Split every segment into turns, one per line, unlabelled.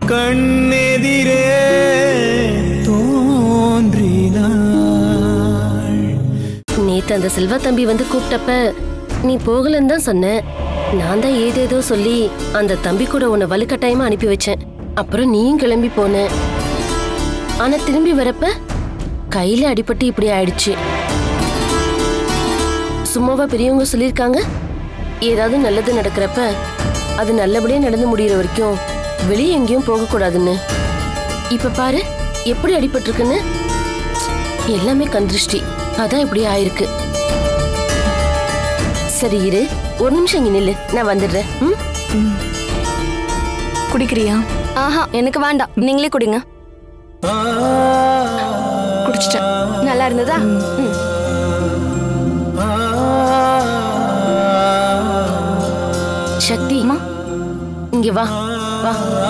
கண்ணெதிரே தோன்றினாள்
நேத்து அந்த செல்வா தம்பி வந்து கூப்பிட்டப்ப நீ போகலன்னு தான் சொன்ன நான் தான் ஏதேதோ சொல்லி அந்த தம்பி கூட உன்னை வலுக்கட்டாயமா அனுப்பி வச்சேன் அப்புறம் நீயும் கிளம்பி போன ஆனா திரும்பி வரப்ப கையில அடிபட்டு இப்படி ஆயிடுச்சு சும்மாவா பெரியவங்க சொல்லியிருக்காங்க ஏதாவது நல்லது நடக்கிறப்ப அது நல்லபடியா நடந்து முடியிற வரைக்கும் வெளியே எங்கேயும் போகக்கூடாதுன்னு இப்ப பாரு எப்படி அடிபட்டிருக்குன்னு எல்லாமே கந்திருஷ்டி அதான் இப்படி ஆயிருக்கு சரி இரு ஒரு நிமிஷம் இங்க நில்லு நான் வந்துடுறேன் ம்?
குடிக்கிறியா
ஆஹா எனக்கு வேண்டாம் நீங்களே குடிங்க
குடிச்சிட்டேன்
நல்லா இருந்ததா ம்.
சக்தி இங்க வா வா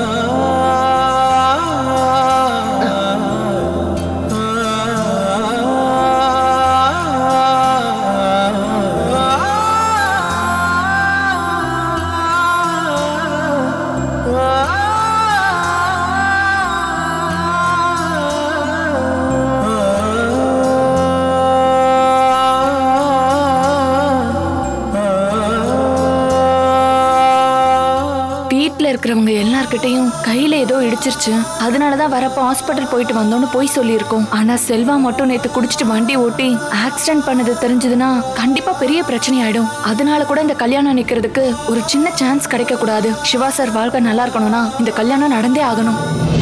வீட்ல இருக்கிறவங்க எல்லார்கிட்டயும் கையில ஏதோ இடிச்சிருச்சு அதனாலதான் வரப்ப ஹாஸ்பிட்டல் போயிட்டு வந்தோம்னு போய் சொல்லியிருக்கோம் ஆனா செல்வா மட்டும் நேத்து குடிச்சிட்டு வண்டி ஓட்டி ஆக்சிடென்ட் பண்ணது தெரிஞ்சதுன்னா கண்டிப்பா பெரிய பிரச்சனை ஆயிடும் அதனால கூட இந்த கல்யாணம் நிக்கிறதுக்கு ஒரு சின்ன சான்ஸ் கிடைக்க கூடாது சிவா சார் வாழ்க்கை நல்லா இருக்கணும்னா இந்த கல்யாணம் நடந்தே ஆகணும்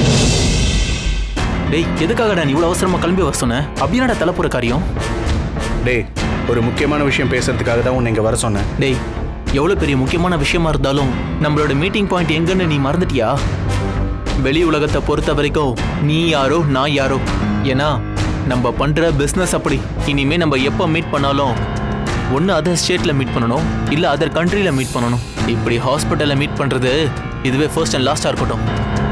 டேய் எதுக்காகடா நீ இவ்வளவு அவசரமா கிளம்பி வர சொன்ன அப்படியாடா தலைப்புற காரியம்
டேய் ஒரு முக்கியமான விஷயம் பேசுறதுக்காக தான் உன்னை இங்க வர சொன்னேன்
டேய் எவ்வளவு பெரிய முக்கியமான விஷயமா இருந்தாலும் நம்மளோட மீட்டிங் பாயிண்ட் எங்கன்னு நீ மறந்துட்டியா வெளி உலகத்தை பொறுத்த வரைக்கும் நீ யாரோ நான் யாரோ ஏன்னா நம்ம பண்ற பிசினஸ் அப்படி இனிமே நம்ம எப்போ மீட் பண்ணாலும் ஒன்று அதர் ஸ்டேட்ல மீட் பண்ணணும் இல்லை அதர் கண்ட்ரியில மீட் பண்ணணும் இப்படி ஹாஸ்பிட்டலில் மீட் பண்றது இதுவே ஃபர்ஸ்ட் அண்ட் லாஸ்டா இருக்கட்டும்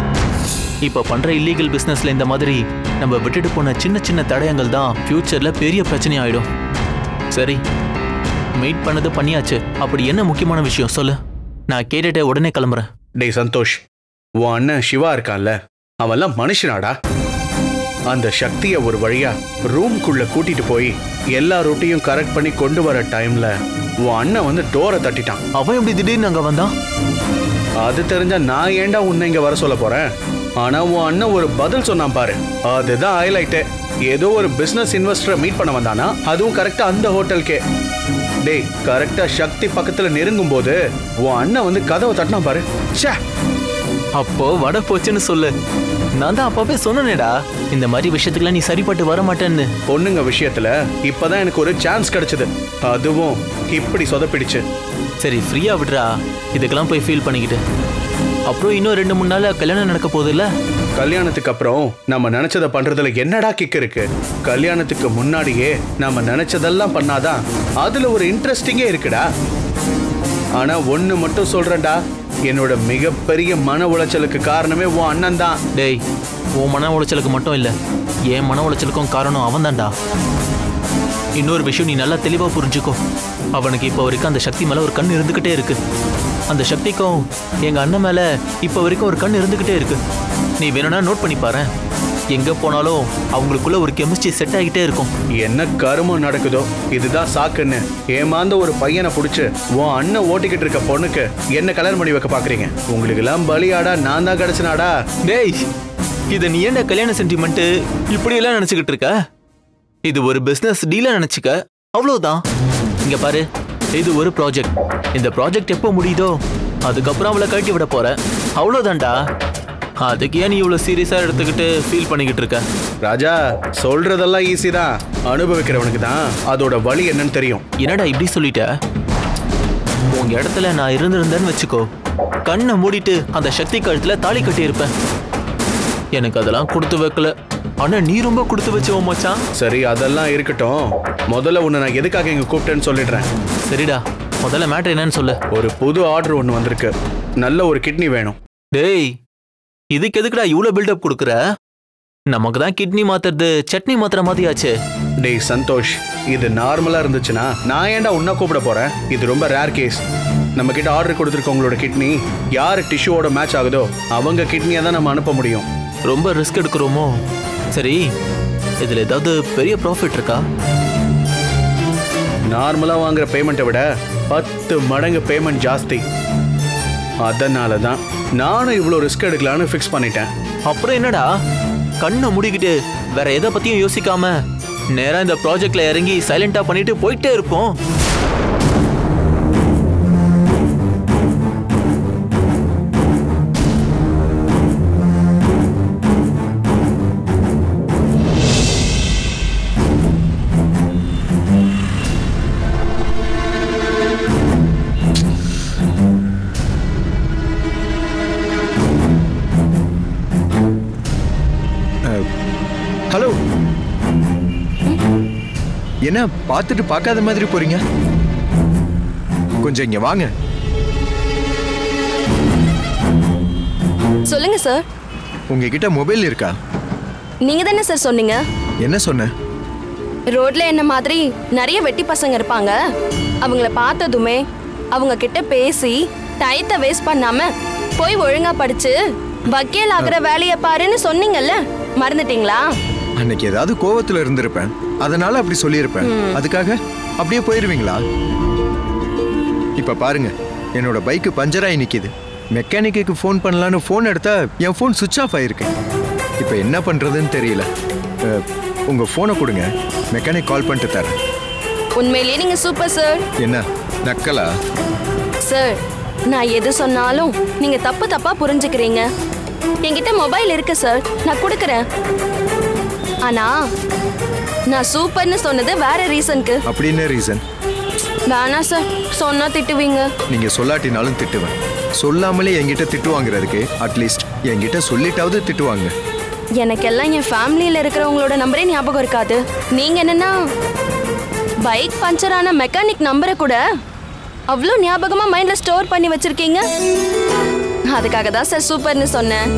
இப்போ பண்ற இல்லீகல் பிசினஸ்ல இந்த மாதிரி நம்ம விட்டுட்டு போன சின்ன சின்ன தடயங்கள் தான் ஃபியூச்சர்ல பெரிய பிரச்சனை ஆயிடும் சரி மீட் பண்ணது பண்ணியாச்சு அப்படி என்ன முக்கியமான விஷயம் சொல்லு நான் கேட்டுட்டு உடனே கிளம்புறேன்
டேய் சந்தோஷ் உன் அண்ணன் சிவா இருக்கான்ல அவன்லாம் மனுஷனாடா அந்த சக்தியை ஒரு வழியா ரூம்குள்ள கூட்டிட்டு போய் எல்லா ரூட்டையும் கரெக்ட் பண்ணி கொண்டு வர டைம்ல உன் அண்ணன் வந்து டோரை தட்டிட்டான்
அவன் எப்படி திடீர்னு அங்க வந்தான்
அது தெரிஞ்சா நான் ஏன்டா உன்னை இங்க வர சொல்ல போறேன் ஆனா உன் அண்ணன் ஒரு பதில் சொன்னான் பாரு அதுதான் ஹைலைட்டு ஏதோ ஒரு பிசினஸ் இன்வெஸ்டரை மீட் பண்ண வந்தானா அதுவும் கரெக்டா அந்த ஹோட்டலுக்கே டேய் கரெக்டா சக்தி பக்கத்துல நெருங்கும் போது உன் அண்ணன் வந்து கதவை தட்டினான் பாரு ச்சே
அப்போ வட போச்சுன்னு சொல்லு நான் தான் அப்பவே சொன்னேனேடா இந்த மாதிரி விஷயத்துக்குலாம் நீ சரிப்பட்டு வர மாட்டேன்னு
பொண்ணுங்க விஷயத்துல இப்பதான் எனக்கு ஒரு சான்ஸ் கிடைச்சது அதுவும் இப்படி சொதப்பிடுச்சு
சரி ஃப்ரீயா விடுறா இதுக்கெல்லாம் போய் ஃபீல் பண்ணிக்கிட்டு அப்புறம் இன்னும் ரெண்டு மூணு நாள்ல கல்யாணம் நடக்க போகுதுல்ல
கல்யாணத்துக்கு அப்புறம் நம்ம நினைச்சதை பண்றதுல என்னடா கிக் இருக்கு கல்யாணத்துக்கு முன்னாடியே நம்ம நினைச்சதெல்லாம் பண்ணாதான் அதுல ஒரு இன்ட்ரெஸ்டிங்கே இருக்குடா ஆனா ஒண்ணு மட்டும் சொல்றேன்டா என்னோட மிகப்பெரிய மன உளைச்சலுக்கு காரணமே உன் அண்ணன் தான்
டேய் உன் மன உளைச்சலுக்கு மட்டும் இல்ல என் மன உளைச்சலுக்கும் காரணம் அவன்தான்டா இன்னொரு விஷயம் நீ நல்லா தெளிவா புரிஞ்சுக்கோ அவனுக்கு இப்போ வரைக்கும் அந்த சக்தி மேல ஒரு கண் இருந்துகிட்டே இருக்கு அந்த சக்திக்கும் எங்க அண்ணன் மேல இப்போ வரைக்கும் ஒரு கண் இருந்துகிட்டே இருக்கு நீ வேணும்னா நோட் பண்ணி பாரு எங்க போனாலும் அவங்களுக்குள்ள ஒரு கெமிஸ்ட்ரி செட் ஆகிட்டே இருக்கும்
என்ன கருமம் நடக்குதோ இதுதான் சாக்குன்னு ஏமாந்த ஒரு பையனை புடிச்சு உன் அண்ணன் ஓட்டிக்கிட்டு இருக்க பொண்ணுக்கு என்ன கல்யாணம் பண்ணி வைக்க பாக்குறீங்க உங்களுக்கு எல்லாம் பலியாடா நான் தான் கிடைச்சனாடா
டேய் இதை நீ ஏன்டா கல்யாண சென்டிமெண்ட் இப்படியெல்லாம் நினைச்சுக்கிட்டு இருக்க இது ஒரு பிசினஸ் டீலா நினைச்சுக்க அவ்வளவுதான் இங்க பாரு இது ஒரு ப்ராஜெக்ட் இந்த ப்ராஜெக்ட் எப்போ முடியுதோ அதுக்கப்புறம் அவளை கழட்டி விட போற அவ்வளவுதான்டா அதுக்கு ஏன் நீ இவ்வளவு சீரியஸா எடுத்துக்கிட்டு ஃபீல் பண்ணிக்கிட்டு இருக்க
ராஜா சொல்றதெல்லாம் ஈஸி தான் அனுபவிக்கிறவனுக்கு தான் அதோட வழி என்னன்னு தெரியும்
என்னடா இப்படி சொல்லிட்ட உங்க இடத்துல நான் இருந்திருந்தேன்னு வச்சுக்கோ கண்ணை மூடிட்டு அந்த சக்தி கழுத்துல தாலி கட்டி இருப்பேன் எனக்கு அதெல்லாம் கொடுத்து வைக்கல ஆனா நீ ரொம்ப கொடுத்து வச்சவன் மச்சான்
சரி அதெல்லாம் இருக்கட்டும் முதல்ல உன்னை நான் எதுக்காக இங்க கூப்பிட்டேன்னு சொல்லிடுறேன்
சரிடா முதல்ல மேட்ரு என்னன்னு சொல்லு
ஒரு புது ஆர்டர் ஒன்று வந்திருக்கு நல்ல ஒரு கிட்னி வேணும்
டேய் இதுக்கு எதுக்குடா இவ்வளோ பில்டப் கொடுக்குற நமக்கு தான் கிட்னி மாத்துறது சட்னி மாத்துற மாதிரி ஆச்சு
டேய் சந்தோஷ் இது நார்மலா இருந்துச்சுன்னா நான் ஏன்டா உன்னை கூப்பிட போறேன் இது ரொம்ப ரேர் கேஸ் நம்ம கிட்ட ஆர்டர் கொடுத்துருக்கவங்களோட கிட்னி யார் டிஷ்யூவோட மேட்ச் ஆகுதோ அவங்க கிட்னியை தான் நம்ம அனுப்ப முடியும்
ரொம்ப ரிஸ்க் எடுக்கிறோமோ சரி இதில் ஏதாவது பெரிய ப்ராஃபிட் இருக்கா
நார்மலாக வாங்குற பேமெண்ட்டை விட பத்து மடங்கு பேமெண்ட் ஜாஸ்தி அதனால தான் நானும் இவ்வளோ ரிஸ்க் எடுக்கலான்னு ஃபிக்ஸ் பண்ணிட்டேன்
அப்புறம் என்னடா கண்ணை மூடிக்கிட்டு வேற எதை பத்தியும் யோசிக்காம நேரா இந்த ப்ராஜெக்ட்ல இறங்கி சைலண்டா பண்ணிட்டு போயிட்டே இருப்போம்
ஹலோ என்ன பார்த்துட்டு பார்க்காத மாதிரி போறீங்க கொஞ்சம் இங்க வாங்க
சொல்லுங்க சார்
உங்ககிட்ட மொபைல் இருக்கா
நீங்க தானே சார் சொன்னீங்க
என்ன சொன்ன
ரோட்ல என்ன மாதிரி நிறைய வெட்டி பசங்க இருப்பாங்க அவங்கள பார்த்ததுமே அவங்க கிட்ட பேசி டயத்தை வேஸ்ட் பண்ணாம போய் ஒழுங்கா படிச்சு வக்கீல் ஆகுற வேலையை பாருன்னு சொன்னீங்கல்ல மறந்துட்டீங்களா
அன்னைக்கு ஏதாவது கோவத்துல இருந்திருப்பேன் அதனால அப்படி சொல்லியிருப்பேன் அதுக்காக அப்படியே போயிருவீங்களா இப்ப பாருங்க என்னோட பைக்கு பஞ்சராகி நிக்குது மெக்கானிக்கு ஃபோன் பண்ணலான்னு ஃபோன் எடுத்தா என் ஃபோன் சுவிட்ச் ஆஃப் ஆயிருக்கு இப்போ என்ன பண்றதுன்னு தெரியல அஹ், உங்க ஃபோனை கொடுங்க மெக்கானிக் கால் பண்ணிட்டு தரேன்
உண்மையிலேயே நீங்க சூப்பர் சார்
என்ன நக்கலா
சார் நான் எது சொன்னாலும் நீங்க தப்பு தப்பா புரிஞ்சுக்கிறீங்க என்கிட்ட மொபைல் இருக்கு சார் நான் கொடுக்கறேன் ஆனா நான் சூப்பர்னு சொன்னது வேற ரீசனுக்கு
அப்படின்னு ரீசன்
வேணாம் சார் சொன்னா திட்டுவீங்க
நீங்க சொல்லாட்டினாலும் திட்டுவேன் சொல்லாமலே என்கிட்ட திட்டு வாங்குறதுக்கு அட்லீஸ்ட் என்கிட்ட சொல்லிட்டாவது திட்டுவாங்க
எனக்கெல்லாம் என் ஃபேமிலியில இருக்கிறவங்களோட நம்பரே ஞாபகம் இருக்காது நீங்க என்னன்னா பைக் பஞ்சர் ஆன மெக்கானிக் நம்பரை கூட அவ்வளோ ஞாபகமா மைண்ட்ல ஸ்டோர் பண்ணி வச்சிருக்கீங்க அதுக்காக தான் சார் சூப்பர்னு சொன்னேன்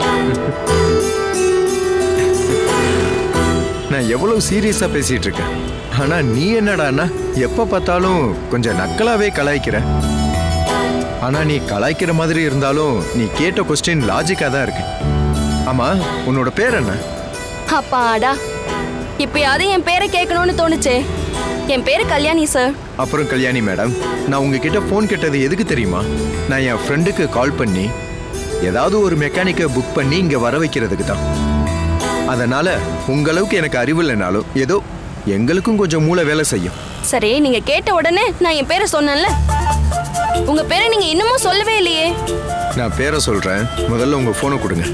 நான் எவ்வளவு சீரியஸா பேசிட்டு இருக்கேன் ஆனா நீ என்னடான்னா எப்ப பார்த்தாலும் கொஞ்சம் நக்கலாவே கலாய்க்கிற ஆனா நீ கலாய்க்கிற மாதிரி இருந்தாலும் நீ கேட்ட கொஸ்டின் லாஜிக்கா தான் இருக்கு ஆமா உன்னோட பேர் என்ன
அப்பாடா இப்பயாவது என் பேரை கேட்கணும்னு தோணுச்சே என் பேரு கல்யாணி சார்
அப்புறம் கல்யாணி மேடம் நான் உங்ககிட்ட ஃபோன் கேட்டது எதுக்கு தெரியுமா நான் என் ஃப்ரெண்டுக்கு கால் பண்ணி ஏதாவது ஒரு மெக்கானிக்கை புக் பண்ணி இங்க வர வைக்கிறதுக்கு தான் அதனால உங்களவுக்கு எனக்கு அறிவு இல்லைனாலும் ஏதோ எங்களுக்கும் கொஞ்சம் மூளை வேலை செய்யும்
சரி நீங்க கேட்ட உடனே நான் என் பேரை சொன்னேன்ல உங்க பேரை நீங்க இன்னமும் சொல்லவே இல்லையே
நான் பேரை சொல்றேன் முதல்ல உங்க போனை கொடுங்க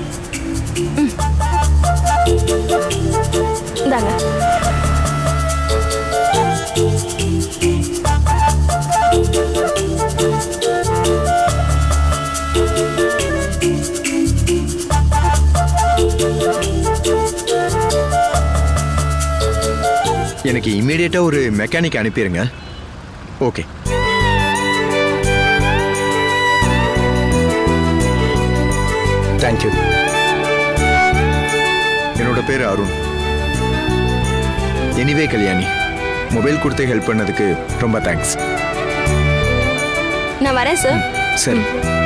இந்தாங்க
எனக்கு இமீடியட்டா ஒரு மெக்கானிக் அனுப்பிடுங்க ஓகே தேங்க்யூ என்னோட பேர் அருண் எனிவே கல்யாணி மொபைல் கொடுத்து ஹெல்ப் பண்ணதுக்கு ரொம்ப தேங்க்ஸ்
நான் வரேன் சார்
சரி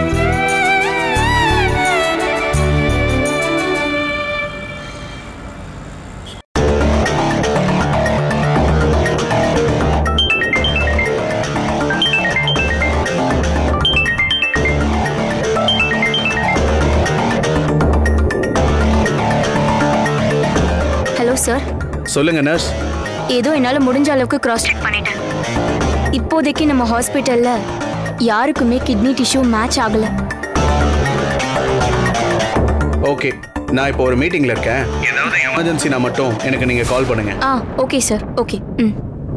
ஹலோ சார்
சொல்லுங்க நர்ஸ்
ஏதோ என்னால் முடிஞ்ச அளவுக்கு கிராஸ் செக் பண்ணிட்டேன் இப்போதைக்கு நம்ம ஹாஸ்பிட்டல்ல யாருக்குமே கிட்னி டிஷ்யூ மேட்ச் ஆகல
ஓகே நான் இப்போ ஒரு மீட்டிங்ல இருக்கேன் ஏதாவது எமர்ஜென்சினா மட்டும் எனக்கு நீங்க கால் பண்ணுங்க
ஆ ஓகே சார் ஓகே ம்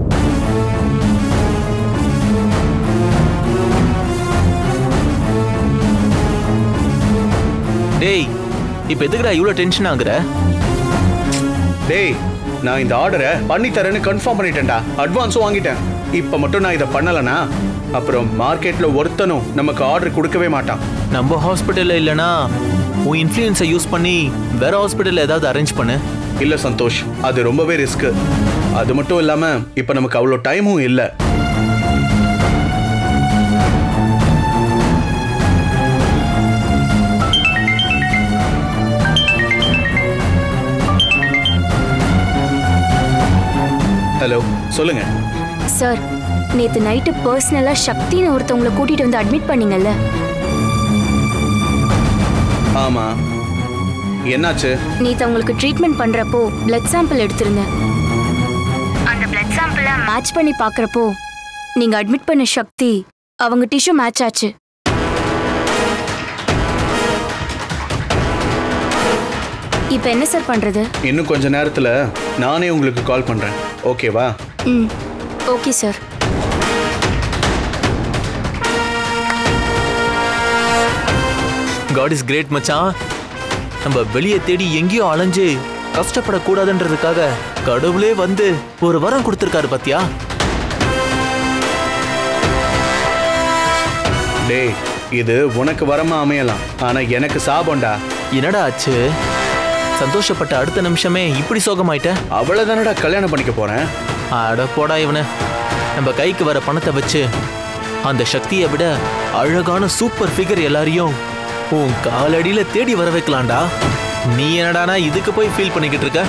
டேய் இப்போ எதுக்குடா இவ்வளோ டென்ஷன் ஆகுற
டேய் நான் இந்த ஆர்டரை பண்ணி தரேன்னு கன்ஃபார்ம் பண்ணிட்டேன்டா அட்வான்ஸும் வாங்கிட்டேன் இப்போ மட்டும் நான் இதை பண்ணலனா அப்புறம் மார்க்கெட்ல ஒருத்தனும் நமக்கு ஆர்டர் கொடுக்கவே மாட்டான்
நம்ம ஹாஸ்பிட்டலில் இல்லைனா உன் இன்ஃப்ளூயன்ஸை யூஸ் பண்ணி வேற ஹாஸ்பிட்டலில் ஏதாவது அரேஞ்ச் பண்ணு
இல்ல சந்தோஷ் அது ரொம்பவே ரிஸ்க் அது மட்டும் இல்லாம இப்போ நமக்கு அவ்வளோ டைமும் இல்லை சொல்லுங்க
சார் நேத்து நைட்டு பர்சனலா சக்தின்னு ஒருத்தவங்களை கூட்டிட்டு வந்து அட்மிட் பண்ணீங்கல்ல
ஆமா என்னாச்சு
நேத்து அவங்களுக்கு ட்ரீட்மெண்ட் பண்றப்போ பிளட் சாம்பிள் எடுத்திருந்தேன் அந்த பிளட் சாம்பிளை மேட்ச் பண்ணி பார்க்கறப்போ நீங்க அட்மிட் பண்ண சக்தி அவங்க டிஷ்யூ மேட்ச் ஆச்சு இப்போ என்ன சார் பண்றது
இன்னும் கொஞ்ச நேரத்துல நானே உங்களுக்கு கால் பண்றேன் ஓகேவா
ம் okay sir
God is great மச்சான் நம்ம வெளியே தேடி எங்கேயோ அலைஞ்சு கஷ்டப்படக்கூடாதுன்றதுக்காக கடவுளே வந்து ஒரு வரம் கொடுத்துருக்காரு பாத்தியா
டேய் இது உனக்கு வரமா அமையலாம் ஆனா எனக்கு சாபம்டா
என்னடா ஆச்சு சந்தோஷப்பட்ட அடுத்த நிமிஷமே இப்படி சோகமாயிட்ட
அவ்வளவுதானடா கல்யாணம் பண்ணிக்க போறேன்
அட போடா இவனு நம்ம கைக்கு வர பணத்தை வச்சு அந்த சக்தியை விட அழகான சூப்பர் ஃபிகர் எல்லாரையும் உன் காலடியில தேடி வர வைக்கலாம்டா நீ என்னடானா இதுக்கு போய் ஃபீல் பண்ணிக்கிட்டு இருக்க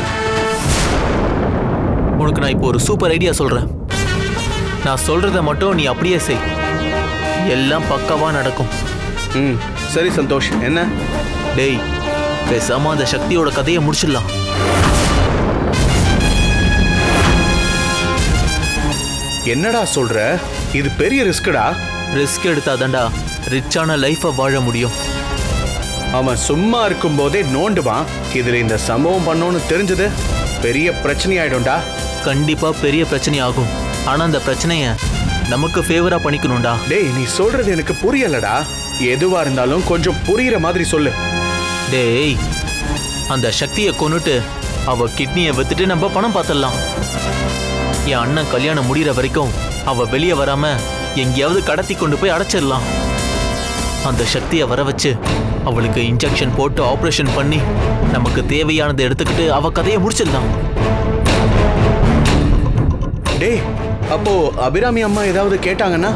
உனக்கு நான் இப்போ ஒரு சூப்பர் ஐடியா சொல்றேன் நான் சொல்றத மட்டும் நீ அப்படியே செய் எல்லாம் பக்காவா நடக்கும்
ம் சரி சந்தோஷ் என்ன
டேய் பேசாம அந்த சக்தியோட கதையை முடிச்சிடலாம்
என்னடா சொல்ற இது பெரிய ரிஸ்க்குடா
ரிஸ்க் எடுத்தாதான்டா ரிச்சான லைஃபை வாழ முடியும்
அவன் சும்மா இருக்கும்போதே நோண்டுவான் இதுல இந்த சம்பவம் பண்ணோன்னு தெரிஞ்சது பெரிய பிரச்சனை ஆயிடும்டா
கண்டிப்பா பெரிய பிரச்சனை ஆகும் ஆனா அந்த பிரச்சனைய நமக்கு ஃபேவரா பண்ணிக்கணும்டா
டேய் நீ சொல்றது எனக்கு புரியலடா எதுவா இருந்தாலும் கொஞ்சம் புரியுற மாதிரி சொல்லு
டேய் அந்த சக்தியை கொன்னுட்டு அவ கிட்னியை வித்துட்டு நம்ம பணம் பார்த்துடலாம் என் அண்ணன் கல்யாணம் முடிகிற வரைக்கும் அவ வெளியே வராம எங்கேயாவது கடத்தி கொண்டு போய் அடைச்சிடலாம் அந்த சக்தியை வர வச்சு அவளுக்கு இன்ஜெக்ஷன் போட்டு ஆப்ரேஷன் பண்ணி நமக்கு தேவையானதை எடுத்துக்கிட்டு அவ கதையை முடிச்சிடலாம்
டேய் அப்போ அபிராமி அம்மா ஏதாவது கேட்டாங்கன்னா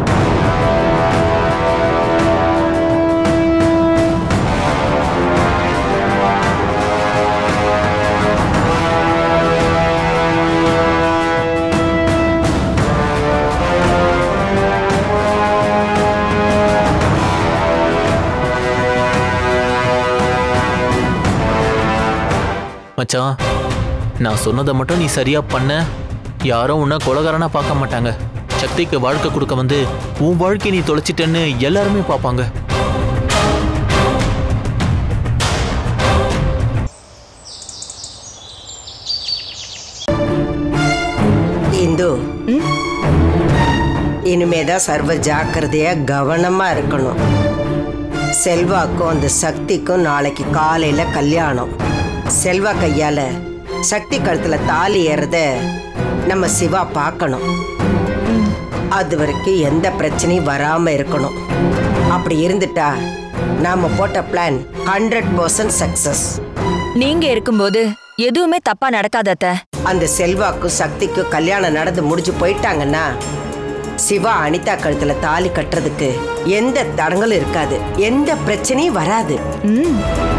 மச்சான் நான் சொன்னதை மட்டும் நீ சரியா பண்ண யாரும் உன்னை கொலகாரனா பார்க்க மாட்டாங்க சக்திக்கு வாழ்க்கை கொடுக்க வந்து உன் வாழ்க்கையை நீ தொலைச்சிட்டேன்னு எல்லாருமே பார்ப்பாங்க
இந்து இனிமேதான் சர்வ ஜாக்கிரதையா கவனமா இருக்கணும் செல்வாக்கும் அந்த சக்திக்கும் நாளைக்கு காலையில கல்யாணம் செல்வா கையால சக்தி கழுத்துல தாலி ஏறத நம்ம சிவா பார்க்கணும் அது வரைக்கும் எந்த பிரச்சனையும் வராம இருக்கணும் அப்படி இருந்துட்டா நாம போட்ட பிளான் ஹண்ட்ரட் பர்சன்ட் சக்சஸ்
நீங்க இருக்கும்போது எதுவுமே தப்பா நடக்காத அத்தை
அந்த செல்வாக்கும் சக்திக்கும் கல்யாணம் நடந்து முடிஞ்சு போயிட்டாங்கன்னா சிவா அனிதா கழுத்துல தாலி கட்டுறதுக்கு எந்த தடங்களும் இருக்காது எந்த பிரச்சனையும் வராது
ம்.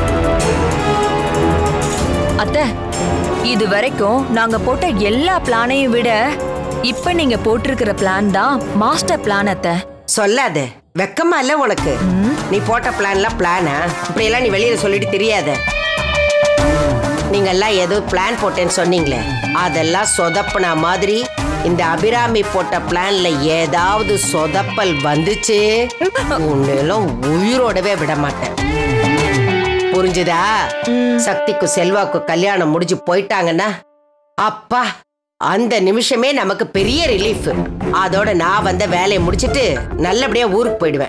அத்தை இது வரைக்கும் நாங்க போட்ட எல்லா பிளானையும் விட இப்ப நீங்க போட்டிருக்கிற பிளான் தான் மாஸ்டர் பிளான் அத்தை
சொல்லாத வெக்கமா இல்ல உனக்கு நீ போட்ட பிளான்லாம் பிளானா இப்படி எல்லாம் நீ வெளியில சொல்லிட்டு தெரியாத நீங்க எல்லாம் ஏதோ பிளான் போட்டேன்னு சொன்னீங்களே அதெல்லாம் சொதப்புன மாதிரி இந்த அபிராமி போட்ட பிளான்ல ஏதாவது சொதப்பல் வந்துச்சு உன்னெல்லாம் உயிரோடவே விட மாட்டேன் புரிஞ்சுதா சக்திக்கு செல்வாக்கு கல்யாணம் முடிஞ்சு போயிட்டாங்கன்னா அப்பா அந்த நிமிஷமே நமக்கு பெரிய ரிலீஃப் அதோட நான் வந்த வேலையை முடிச்சிட்டு நல்லபடியா ஊருக்கு போயிடுவேன்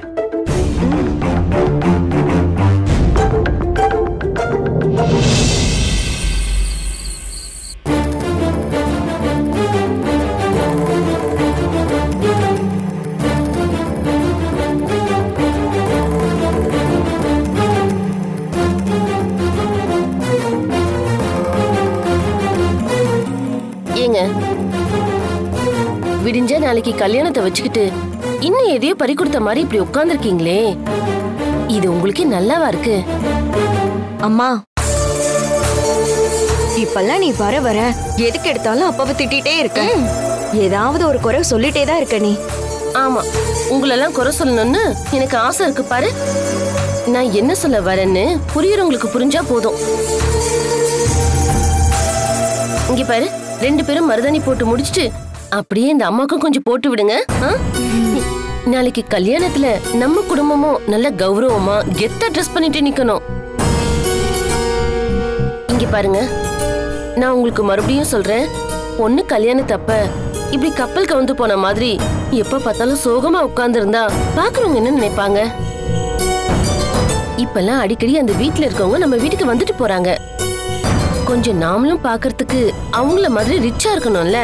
ஏங்க விடிஞ்ச நாளைக்கு கல்யாணத்தை வச்சுக்கிட்டு இன்னும் எதையோ பறி கொடுத்த மாதிரி இப்படி உட்கார்ந்துருக்கீங்களே இது உங்களுக்கு நல்லாவா இருக்கு
அம்மா இப்பெல்லாம் நீ வர வர எதுக்கு எடுத்தாலும் அப்பாவை திட்டிட்டே இருக்க ஏதாவது ஒரு குறை சொல்லிட்டே தான் இருக்க நீ
ஆமா உங்களெல்லாம் குறை சொல்லணும்னு எனக்கு ஆசை இருக்கு பாரு நான் என்ன சொல்ல வரேன்னு புரியுறவங்களுக்கு புரிஞ்சா போதும் இங்க பாரு ரெண்டு பேரும் மருதாணி போட்டு முடிச்சிட்டு அப்படியே இந்த அம்மாக்கும் கொஞ்சம் போட்டு விடுங்க ஆ? நாளைக்கு கல்யாணத்துல நம்ம குடும்பமும் நல்ல கௌரவமா கெத்தா ட்ரெஸ் பண்ணிட்டு நிக்கணும் இங்க பாருங்க நான் உங்களுக்கு மறுபடியும் சொல்றேன் பொண்ணு கல்யாணத்தப்ப இப்படி கப்பல் கவுந்து போன மாதிரி எப்ப பார்த்தாலும் சோகமா உட்கார்ந்திருந்தா பாக்குறவங்க என்ன நினைப்பாங்க இப்பெல்லாம் அடிக்கடி அந்த வீட்ல இருக்கவங்க நம்ம வீட்டுக்கு வந்துட்டு போறாங்க கொஞ்சம் நாமளும் பார்க்கறதுக்கு அவங்கள மாதிரி ரிச்சா இருக்கணும்ல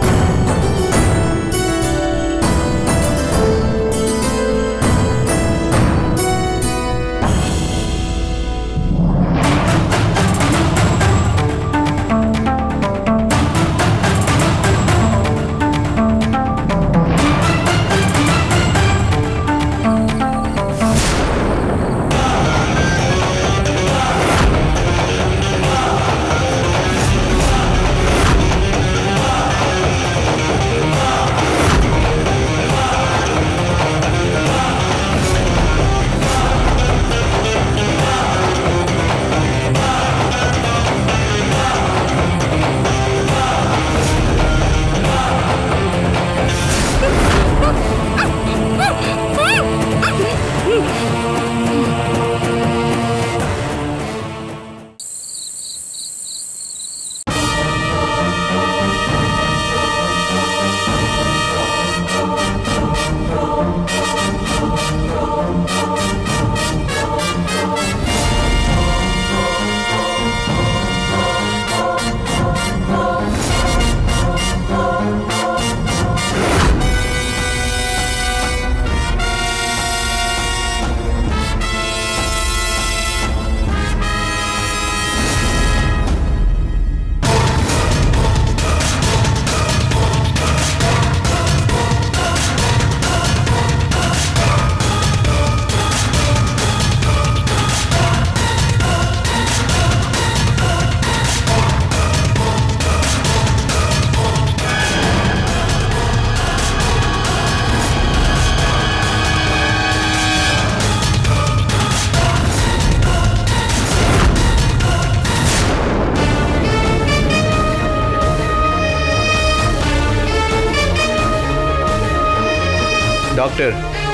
டாக்டர்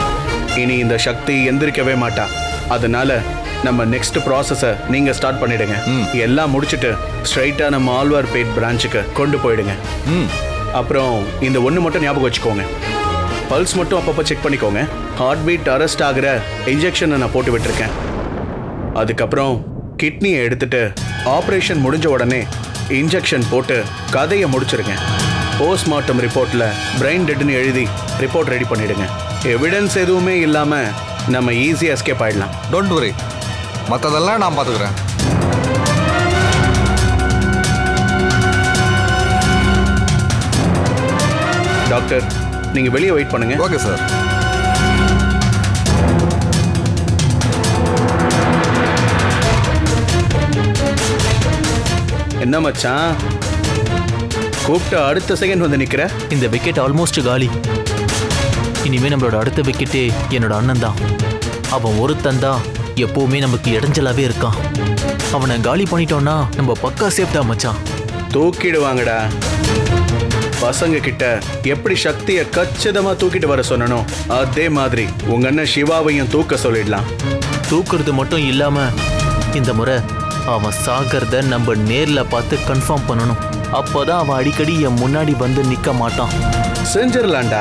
இனி இந்த சக்தி எந்திரிக்கவே மாட்டா அதனால நம்ம நெக்ஸ்ட் ப்ராசஸை நீங்க ஸ்டார்ட் பண்ணிடுங்க எல்லாம் முடிச்சிட்டு ஸ்ட்ரைட்டா நம்ம ஆழ்வார்பேட் பிரான்ச்சுக்கு கொண்டு போயிடுங்க அப்புறம் இந்த ஒன்று மட்டும் ஞாபகம் வச்சுக்கோங்க பல்ஸ் மட்டும் அப்பப்போ செக் பண்ணிக்கோங்க ஹார்ட் பீட் அரெஸ்ட் ஆகிற இன்ஜெக்ஷனை நான் போட்டு விட்டுருக்கேன் அதுக்கப்புறம் கிட்னியை எடுத்துட்டு ஆப்ரேஷன் முடிஞ்ச உடனே இன்ஜெக்ஷன் போட்டு கதையை முடிச்சிருங்க போஸ்ட்மார்ட்டம் ரிப்போர்ட்டில் பிரெயின் டெட்னு எழுதி ரிப்போர்ட் ரெடி பண்ணிடுங்க எவிடன்ஸ் எதுவுமே இல்லாமல் நம்ம ஈஸியாக எஸ்கேப் ஆயிடலாம்
டோன்ட் வரி மற்றதெல்லாம் நான் பார்த்துக்கிறேன்
டாக்டர் நீங்கள் வெளியே வெயிட் பண்ணுங்க
ஓகே சார்
என்ன மச்சான் கூப்பிட்ட அடுத்த செகண்ட் வந்து நிற்கிற
இந்த விக்கெட் ஆல்மோஸ்ட் காலி இனிமே நம்மளோட அடுத்த விக்கெட்டே என்னோட அண்ணன் தான் அவன் ஒருத்தன் தான் எப்பவுமே நமக்கு இடைஞ்சலாவே இருக்கான் அவனை காலி பண்ணிட்டோம்னா நம்ம பக்கா சேஃப்டா மச்சான்
தூக்கிடுவாங்கடா பசங்க கிட்ட எப்படி சக்தியை கச்சிதமா தூக்கிட்டு வர சொன்னனோ அதே மாதிரி உங்க அண்ணன் சிவாவையும் தூக்க சொல்லிடலாம்
தூக்குறது மட்டும் இல்லாம இந்த முறை அவன் சாகிறத நம்ம நேர்ல பார்த்து கன்ஃபார்ம் பண்ணணும் அப்போதான் அவன் அடிக்கடி என் முன்னாடி வந்து நிக்க மாட்டான்
செஞ்சிடலாம்டா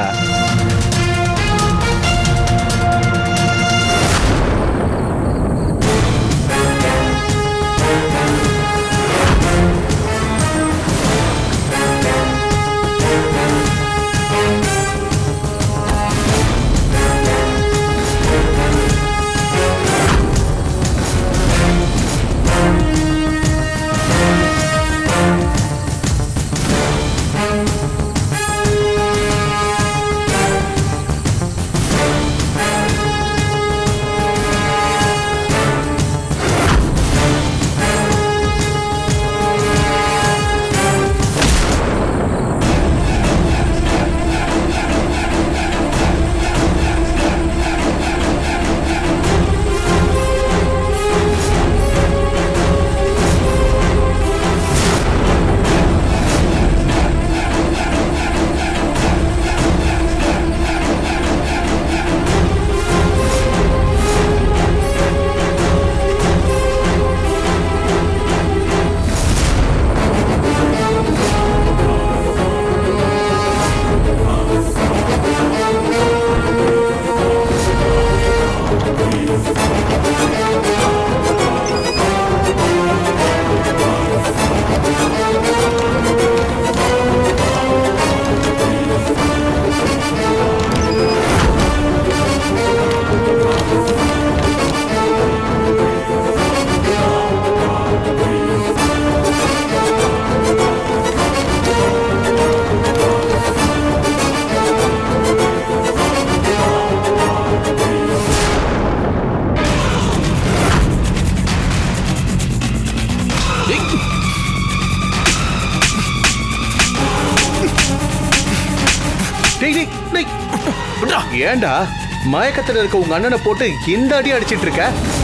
டேய் டேய் ஏன்டா மயக்கத்துல இருக்க உங்க அண்ணனை போட்டு இந்த அடி அடிச்சிட்டு இருக்க